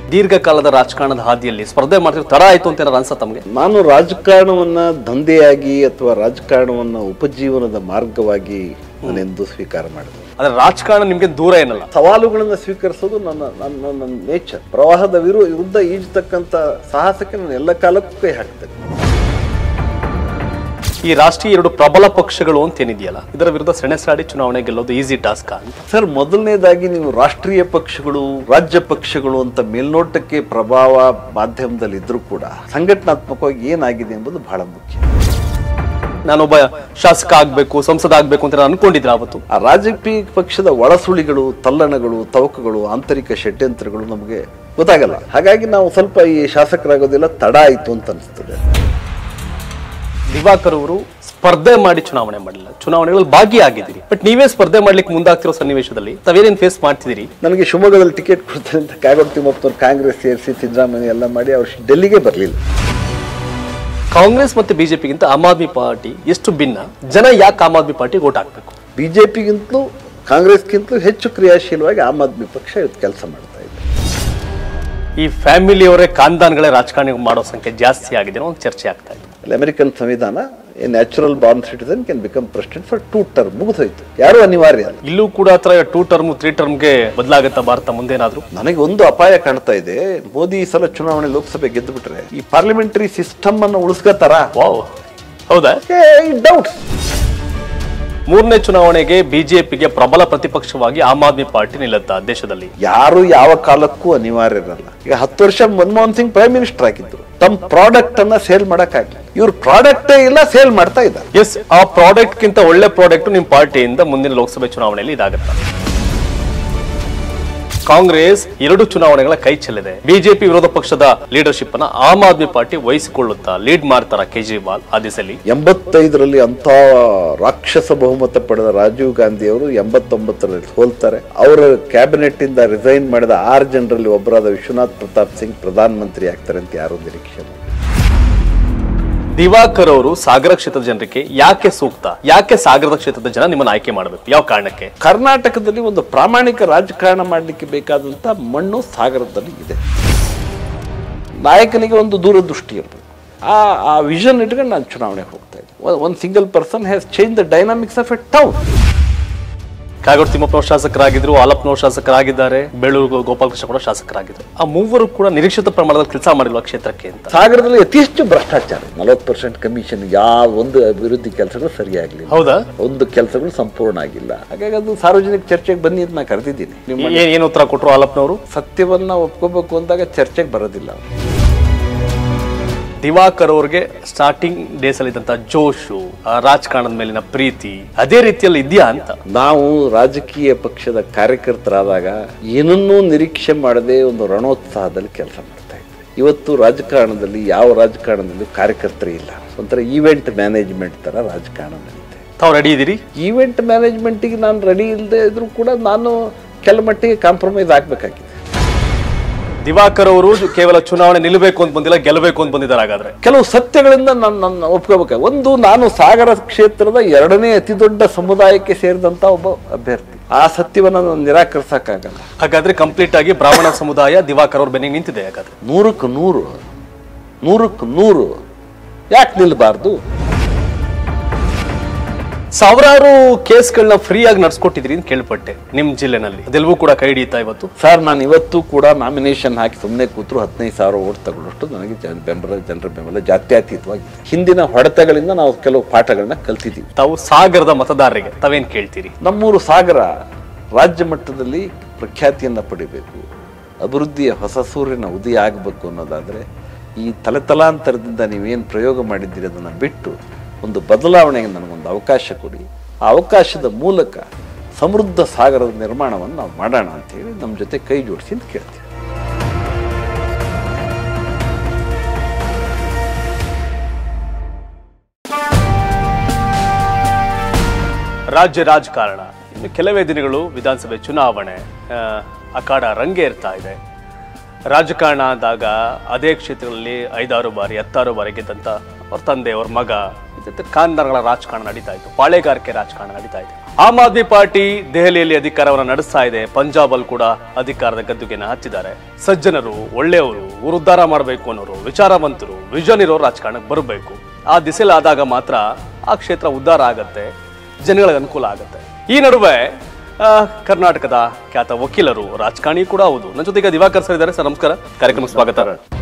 ದೀರ್ಘಕಾಲದ ರಾಜಕಾರಣದ ಹಾದಿಯಲ್ಲಿ ಸ್ಪರ್ಧೆ ಮಾಡ್ತಿರೋ ತರ ಆಯ್ತು ಅಂತ ಏನಾರು ಅನ್ಸ ತಮಗೆ ನಾನು ರಾಜಕಾರಣವನ್ನ ದಂಧೆಯಾಗಿ ಅಥವಾ ರಾಜಕಾರಣವನ್ನ ಉಪಜೀವನದ ಮಾರ್ಗವಾಗಿ ನಾನೆಂದು ಸ್ವೀಕಾರ ಮಾಡಿದೆ ಆದ್ರೆ ರಾಜಕಾರಣ ನಿಮ್ಗೆ ದೂರ ಏನಲ್ಲ ಸವಾಲುಗಳನ್ನ ಸ್ವೀಕರಿಸೋದು ನನ್ನ ನನ್ನ ನನ್ನ ನೇಚರ್ ಪ್ರವಾಹದ ವಿರು ವಿರುದ್ಧ ಈಜತಕ್ಕಂಥ ಸಾಹಸಕ್ಕೆ ನಾನು ಎಲ್ಲ ಕಾಲಕ್ಕೂ ಕೈ ಹಾಕ್ತೇನೆ ಈ ರಾಷ್ಟ್ರೀಯ ಎರಡು ಪ್ರಬಲ ಪಕ್ಷಗಳು ಅಂತ ಏನಿದೆಯಲ್ಲ ಇದರ ವಿರುದ್ಧ ಸೆಣಸಾಡಿ ಚುನಾವಣೆ ಗೆಲ್ಲೋದು ಈಸಿ ಟಾಸ್ಕ್ ಅಂತ ಸರ್ ಮೊದಲನೇದಾಗಿ ನೀವು ರಾಷ್ಟ್ರೀಯ ಪಕ್ಷಗಳು ರಾಜ್ಯ ಪಕ್ಷಗಳು ಅಂತ ಮೇಲ್ನೋಟಕ್ಕೆ ಪ್ರಭಾವ ಮಾಧ್ಯಮದಲ್ಲಿ ಇದ್ರೂ ಕೂಡ ಸಂಘಟನಾತ್ಮಕವಾಗಿ ಏನಾಗಿದೆ ಎಂಬುದು ಬಹಳ ಮುಖ್ಯ ನಾನೊಬ್ಬ ಶಾಸಕ ಆಗ್ಬೇಕು ಸಂಸದ ಆಗ್ಬೇಕು ಅಂತ ನಾನು ಅನ್ಕೊಂಡಿದ್ರೆ ಅವತ್ತು ಆ ರಾಜಕೀಯ ಪಕ್ಷದ ಒಳಸುಳಿಗಳು ತಲ್ಲಣಗಳು ತವಕಗಳು ಆಂತರಿಕ ಷಡ್ಯಂತ್ರಗಳು ನಮಗೆ ಗೊತ್ತಾಗಲ್ಲ ಹಾಗಾಗಿ ನಾವು ಸ್ವಲ್ಪ ಈ ಶಾಸಕರಾಗೋದೆಲ್ಲ ತಡ ಆಯಿತು ಅಂತ ಅನಿಸ್ತದೆ ದಿವಾಕರ್ ಅವರು ಸ್ಪರ್ಧೆ ಮಾಡಿ ಚುನಾವಣೆ ಮಾಡಿಲ್ಲ ಚುನಾವಣೆಗಳಲ್ಲಿ ಭಾಗಿಯಾಗಿದ್ದೀರಿ ಬಟ್ ನೀವೇ ಸ್ಪರ್ಧೆ ಮಾಡ್ಲಿಕ್ಕೆ ಮುಂದಾಗ್ತಿರೋ ಸನ್ನಿವೇಶದಲ್ಲಿ ತಾವೇನೇನು ಫೇಸ್ ಮಾಡ್ತಿದ್ದೀರಿ ನನಗೆ ಶಿವಮೊಗ್ಗದಲ್ಲಿ ಟಿಕೆಟ್ ಕೊಡ್ತಾರೆ ಅಂತ ಕಾಗೋಡು ತಿಮ್ಮಪ್ಪನವ್ರು ಕಾಂಗ್ರೆಸ್ ಸೇರಿಸಿ ಸಿದ್ದರಾಮಯ್ಯ ಎಲ್ಲ ಮಾಡಿ ಅವ್ರು ಡೆಲ್ಲಿಗೆ ಬರಲಿಲ್ಲ ಕಾಂಗ್ರೆಸ್ ಮತ್ತೆ ಬಿಜೆಪಿಗಿಂತ ಆಮ್ ಆದ್ಮಿ ಪಾರ್ಟಿ ಎಷ್ಟು ಭಿನ್ನ ಜನ ಯಾಕೆ ಆಮ್ ಆದ್ಮಿ ಪಾರ್ಟಿ ವೋಟ್ ಹಾಕ್ಬೇಕು ಬಿಜೆಪಿಗಿಂತಲೂ ಕಾಂಗ್ರೆಸ್ಗಿಂತಲೂ ಹೆಚ್ಚು ಕ್ರಿಯಾಶೀಲವಾಗಿ ಆಮ್ ಆದ್ಮಿ ಪಕ್ಷ ಇವತ್ತು ಕೆಲಸ ಮಾಡ್ತಾ ಇದೆ ಈ ಫ್ಯಾಮಿಲಿಯವರೇ ಖಾನ್ದಾನ್ಗಳೇ ರಾಜಕಾರಣ ಮಾಡೋ ಸಂಖ್ಯೆ ಜಾಸ್ತಿ ಆಗಿದೆ ಅನ್ನೋ ಒಂದು ಚರ್ಚೆ ಆಗ್ತಾ ಇದೆ ಅಲ್ಲಿ ಅಮೆರಿಕನ್ ಸಂವಿಧಾನ a natural born citizen can become president for two term ಮುಗಿದೋಯ್ತು ಯಾರು ಅನಿವಾರ್ಯ ಅಲ್ಲ ಇಲ್ಲೂ ಕೂಡ ಹತ್ರ ಟೂ ಟರ್ಮ್ ತ್ರೀ ಟರ್ಮ್ಗೆ ಬದಲಾಗತ್ತಾ ಭಾರತ ಮುಂದೇನಾದ್ರೂ ನನಗೆ ಒಂದು ಅಪಾಯ ಕಾಣ್ತಾ ಇದೆ ಮೋದಿ ಈ ಸಲ ಚುನಾವಣೆ ಲೋಕಸಭೆ ಗೆದ್ದು ಬಿಟ್ರೆ ಈ ಪಾರ್ಲಿಮೆಂಟರಿ ಸಿಸ್ಟಮ್ ಅನ್ನು ಉಳಿಸ್ಕೋತಾರ ವಾವ್ ಹೌದಾ ಡೌಟ್ಸ್ ಮೂರನೇ ಚುನಾವಣೆಗೆ ಬಿಜೆಪಿಗೆ ಪ್ರಬಲ ಪ್ರತಿಪಕ್ಷವಾಗಿ ಆಮ್ ಆದ್ಮಿ ಪಾರ್ಟಿ ನಿಲ್ಲುತ್ತಾ ದೇಶದಲ್ಲಿ ಯಾರು ಯಾವ ಕಾಲಕ್ಕೂ ಅನಿವಾರ್ಯ ಇರಲ್ಲ ಈಗ ಹತ್ತು ವರ್ಷ ಮನಮೋಹನ್ ಸಿಂಗ್ ಪ್ರೈಮ್ ಮಿನಿಸ್ಟರ್ ಆಗಿದ್ರು ತಮ್ಮ ಪ್ರಾಡಕ್ಟ್ ಅನ್ನ ಸೇಲ್ ಮಾಡಕ್ಕಾಗಲಿ ಇವ್ರ ಪ್ರಾಡಕ್ಟೇ ಇಲ್ಲ ಸೇಲ್ ಮಾಡ್ತಾ ಇದ್ದಾರೆ ಎಸ್ ಆ ಪ್ರಾಡಕ್ಟ್ ಗಿಂತ ಒಳ್ಳೆ ಪ್ರಾಡಕ್ಟ್ ನಿಮ್ ಪಾರ್ಟಿಯಿಂದ ಮುಂದಿನ ಲೋಕಸಭೆ ಚುನಾವಣೆಯಲ್ಲಿ ಇದಾಗುತ್ತೆ ಕಾಂಗ್ರೆಸ್ ಎರಡು ಚುನಾವಣೆಗಳ ಕೈ ಚೆಲ್ಲಿದೆ ಬಿಜೆಪಿ ವಿರೋಧ ಪಕ್ಷದ ಲೀಡರ್ಶಿಪ್ ಅನ್ನ ಆಮ್ ಆದ್ಮಿ ಪಾರ್ಟಿ ವಹಿಸಿಕೊಳ್ಳುತ್ತಾ ಲೀಡ್ ಮಾಡ್ತಾರ ಕೇಜ್ರಿವಾಲ್ ಆ ದಿಸೆಯಲ್ಲಿ ಎಂಬತ್ತೈದರಲ್ಲಿ ಅಂತ ರಾಕ್ಷಸ ಬಹುಮತ ಪಡೆದ ರಾಜೀವ್ ಗಾಂಧಿ ಅವರು ಎಂಬತ್ತೊಂಬತ್ತರಲ್ಲಿ ಸೋಲ್ತಾರೆ ಅವರ ಕ್ಯಾಬಿನೆಟ್ ಇಂದ ರಿಸೈನ್ ಮಾಡಿದ ಆರು ಜನರಲ್ಲಿ ಒಬ್ಬರಾದ ವಿಶ್ವನಾಥ್ ಪ್ರತಾಪ್ ಸಿಂಗ್ ಪ್ರಧಾನ ಮಂತ್ರಿ ಆಗ್ತಾರೆ ಅಂತ ಯಾರು ನಿರೀಕ್ಷೆ ಮಾಡಿಲ್ಲ. ದಿವಾಕರ್ ಅವರು ಸಾಗರ ಕ್ಷೇತ್ರದ ಜನರಿಗೆ ಯಾಕೆ ಸೂಕ್ತ ಯಾಕೆ ಸಾಗರದ ಕ್ಷೇತ್ರದ ಜನ ನಿಮ್ಮನ್ನ ಆಯ್ಕೆ ಮಾಡಬೇಕು ಯಾವ ಕಾರಣಕ್ಕೆ ಕರ್ನಾಟಕದಲ್ಲಿ ಒಂದು ಪ್ರಾಮಾಣಿಕ ರಾಜಕಾರಣ ಮಾಡಲಿಕ್ಕೆ ಬೇಕಾದಂತ ಮಣ್ಣು ಸಾಗರದಲ್ಲಿ ಇದೆ ನಾಯಕನಿಗೆ ಒಂದು ದೂರದೃಷ್ಟಿ ಇರಬೇಕು ಆ ಆ ವಿಷನ್ ಇಟ್ಕೊಂಡು ನಾನು ಚುನಾವಣೆಗೆ ಹೋಗ್ತಾ ಇದ್ದೆ ಒಂದು single person has change the dynamics of a town Kagodu ತಿಮ್ಮಪ್ಪನವರು ಶಾಸಕರಾಗಿದ್ರು ಆಲಪ್ಪನವರು ಶಾಸಕರಾಗಿದ್ದಾರೆ ಬೇಳೂರು ಗೋಪಾಲಕೃಷ್ಣ ಕೂಡ ಶಾಸಕರಾಗಿದ್ರು ಆ ಮೂವರು ಕೂಡ ನಿರೀಕ್ಷಿತ ಪ್ರಮಾಣದಲ್ಲಿ ಕೆಲಸ ಮಾಡಿಲ್ವಾ ಕ್ಷೇತ್ರಕ್ಕೆ ಅಂತ ಸಾಗರದಲ್ಲಿ ಅತಿ ಹೆಚ್ಚು ಭ್ರಷ್ಟಾಚಾರ ನಲವತ್ತು ಪರ್ಸೆಂಟ್ ಕಮಿಷನ್ ಯಾವ ಒಂದು ಅಭಿವೃದ್ಧಿ ಕೆಲಸಗಳು ಸರಿಯಾಗಲಿಲ್ಲ ಹೌದಾ ಒಂದು ಕೆಲಸಗಳು ಸಂಪೂರ್ಣ ಆಗಿಲ್ಲ ಹಾಗಾಗಿ ಅದು ಸಾರ್ವಜನಿಕ ಚರ್ಚೆಗೆ ಬನ್ನಿ ಅಂತ ನಾನು ಕರೆದಿದ್ದೀನಿ ನಿಮ್ಮ ಏನ್ ಏನು ಉತ್ತರ ಕೊಟ್ಟರು ಆಲಪ್ಪನವರು ಸತ್ಯವನ್ನ ಒಪ್ಕೋಬೇಕು ಅಂದಾಗ ಚರ್ಚೆಗೆ ಬರೋದಿಲ್ಲ ಅವ್ರು. ದಿವಾಕರ್ ಅವ್ರಿಗೆ ಸ್ಟಾರ್ಟಿಂಗ್ ಡೇಸ್ ಅಲ್ಲಿ ಇದ್ದಂತ ಜೋಶು ಆ ರಾಜಕಾರಣದ ಮೇಲಿನ ಪ್ರೀತಿ ಅದೇ ರೀತಿಯಲ್ಲಿ ಇದೆಯಾ ಅಂತ ನಾವು ರಾಜಕೀಯ ಪಕ್ಷದ ಕಾರ್ಯಕರ್ತರಾದಾಗ ಏನನ್ನೂ ನಿರೀಕ್ಷೆ ಮಾಡದೆ ಒಂದು ರಣೋತ್ಸಾಹದಲ್ಲಿ ಕೆಲಸ ಮಾಡ್ತಾ ಇದ್ವಿ ಇವತ್ತು ರಾಜಕಾರಣದಲ್ಲಿ ಯಾವ ರಾಜಕಾರಣದಲ್ಲೂ ಕಾರ್ಯಕರ್ತರೇ ಇಲ್ಲ ಒಂಥರ ಈವೆಂಟ್ ಮ್ಯಾನೇಜ್ಮೆಂಟ್ ತರ ರಾಜಕಾರಣ ನಡೀತೆ ತಾವು ರೆಡಿ ಇದೀರಿ ಈವೆಂಟ್ ಮ್ಯಾನೇಜ್ಮೆಂಟಿಗೆ ನಾನು ರೆಡಿ ಇಲ್ಲದೆ ಇದ್ರೂ ಕೂಡ ನಾನು ಕೆಲ ಮಟ್ಟಿಗೆ ಕಾಂಪ್ರಮೈಸ್ ಆಗಬೇಕಾಗಿದೆ ದಿವಾಕರ್ ಅವರು ಕೇವಲ ಚುನಾವಣೆ ನಿಲ್ಲಬೇಕು ಅಂತ ಬಂದಿಲ್ಲ ಗೆಲ್ಲಬೇಕು ಅಂತ ಬಂದಿದ್ದಾರೆ ಹಾಗಾದ್ರೆ ಕೆಲವು ಸತ್ಯಗಳಿಂದ ನಾನು ನನ್ನ ಒಪ್ಕೋಬೇಕು ಒಂದು ನಾನು ಸಾಗರ ಕ್ಷೇತ್ರದ ಎರಡನೇ ಅತಿ ದೊಡ್ಡ ಸಮುದಾಯಕ್ಕೆ ಸೇರಿದಂತ ಒಬ್ಬ ಅಭ್ಯರ್ಥಿ ಆ ಸತ್ಯವನ್ನು ನಾನು ನಿರಾಕರಿಸಕ್ಕಾಗಲ್ಲ ಹಾಗಾದ್ರೆ ಕಂಪ್ಲೀಟ್ ಆಗಿ ಬ್ರಾಹ್ಮಣ ಸಮುದಾಯ ದಿವಾಕರ್ ಅವ್ರ ಬೆನ್ನಿಗೆ ನಿಂತಿದೆ ಹಾಗಾದ್ರೆ ನೂರಕ್ಕೆ ನೂರು ನೂರಕ್ಕೆ ನೂರು ಯಾಕೆ ನಿಲ್ಬಾರ್ದು ಸಾವಿರಾರು ಕೇಸ್ಗಳನ್ನ ಫ್ರೀ ಆಗಿ ನಡ್ಸ್ಕೊಟ್ಟಿದ್ರಿ ಅಂತ ಕೇಳ್ಪಟ್ಟೆ ನಿಮ್ ಜಿಲ್ಲೆನಲ್ಲಿ ಅದೆಲ್ಲವೂ ಕೂಡ ಕೈ ಹಿಡಿಯುತ್ತಾ ಇವತ್ತು ಸರ್ ನಾನು ಇವತ್ತು ಕೂಡ ನಾಮಿನೇಷನ್ ಹಾಕಿ ಸುಮ್ಮನೆ ಕೂತ್ರು ಹದಿನೈದು ಸಾವಿರ ಓಟ್ ತಗೊಳ್ಳೋಷ್ಟು ನನಗೆ ಜನ ಬೆಂಬಲ ಜನರ ಬೆಂಬಲ ಜಾತ್ಯತೀತವಾಗಿದೆ ಹಿಂದಿನ ಹೊಡೆತಗಳಿಂದ ನಾವು ಕೆಲವು ಪಾಠಗಳನ್ನ ಕಲ್ತಿದ್ದೀವಿ ತಾವು ಸಾಗರದ ಮತದಾರರಿಗೆ ತಾವೇನ್ ಕೇಳ್ತೀರಿ ನಮ್ಮೂರು ಸಾಗರ ರಾಜ್ಯ ಮಟ್ಟದಲ್ಲಿ ಪ್ರಖ್ಯಾತಿಯನ್ನು ಪಡಿಬೇಕು ಅಭಿವೃದ್ಧಿಯ ಹೊಸ ಸೂರ್ಯನ ಉದಯ ಆಗಬೇಕು ಅನ್ನೋದಾದರೆ ಈ ತಲೆತಲಾಂತರದಿಂದ ನೀವೇನು ಪ್ರಯೋಗ ಮಾಡಿದ್ದೀರಿ ಅದನ್ನು ಬಿಟ್ಟು ಒಂದು ಬದಲಾವಣೆಗೆ ನನಗೊಂದು ಅವಕಾಶ ಕೊಡಿ ಆ ಅವಕಾಶದ ಮೂಲಕ ಸಮೃದ್ಧ ಸಾಗರದ ನಿರ್ಮಾಣವನ್ನು ನಾವು ಮಾಡೋಣ ಅಂತೇಳಿ ನಮ್ಮ ಜೊತೆ ಕೈ ಜೋಡಿಸಿ ಅಂತ ಕೇಳ್ತೀವಿ ರಾಜ್ಯ ರಾಜಕಾರಣ ಇನ್ನು ಕೆಲವೇ ದಿನಗಳು ವಿಧಾನಸಭೆ ಚುನಾವಣೆ ಆ, ಅಖಾಡ ರಂಗೇರ್ತಾ ಇದೆ ರಾಜಕಾರಣ ಆದಾಗ ಅದೇ ಕ್ಷೇತ್ರಗಳಲ್ಲಿ ಐದಾರು ಬಾರಿ ಹತ್ತಾರು ಬಾರಿ ಗೆದ್ದಂತ ಅವ್ರ ತಂದೆ ಅವ್ರ ಮಗ ಜೊತೆ ಖಾನ್ದಾರ್ಗಳ ರಾಜಕಾರಣ ನಡೀತಾ ಇತ್ತು ಪಾಳೆಗಾರಿಕೆ ರಾಜಕಾರಣ ನಡೀತಾ ಇದೆ ಆಮ್ ಆದ್ಮಿ ಪಾರ್ಟಿ ದೆಹಲಿಯಲ್ಲಿ ಅಧಿಕಾರವನ್ನು ನಡೆಸ್ತಾ ಇದೆ ಪಂಜಾಬ್ ಅಲ್ಲಿ ಕೂಡ ಅಧಿಕಾರದ ಗದ್ದುಗೆನ ಹತ್ತಿದ್ದಾರೆ ಸಜ್ಜನರು ಒಳ್ಳೆಯವರು ಊರು ಉದ್ಧಾರ ಮಾಡಬೇಕು ಅನ್ನೋರು ವಿಚಾರವಂತರು ವಿಷನ್ ಇರೋರು ರಾಜಕಾರಣಕ್ಕೆ ಬರಬೇಕು ಆ ದಿಸೆಲಿ ಆದಾಗ ಮಾತ್ರ ಆ ಕ್ಷೇತ್ರ ಉದ್ಧಾರ ಆಗತ್ತೆ ಜನಗಳಿಗೆ ಅನುಕೂಲ ಆಗುತ್ತೆ ಈ ನಡುವೆ ಆ, ಕರ್ನಾಟಕದ ಖ್ಯಾತ ವಕೀಲರು ರಾಜಕಾರಣಿ ಕೂಡ ಹೌದು ನನ್ನ ಜೊತೆಗೆ ದಿವಾಕರ್ ಸರ್ ಇದ್ದಾರೆ ಸರ್ ನಮಸ್ಕಾರ ಕಾರ್ಯಕ್ರಮಕ್ಕೆ ಸ್ವಾಗತ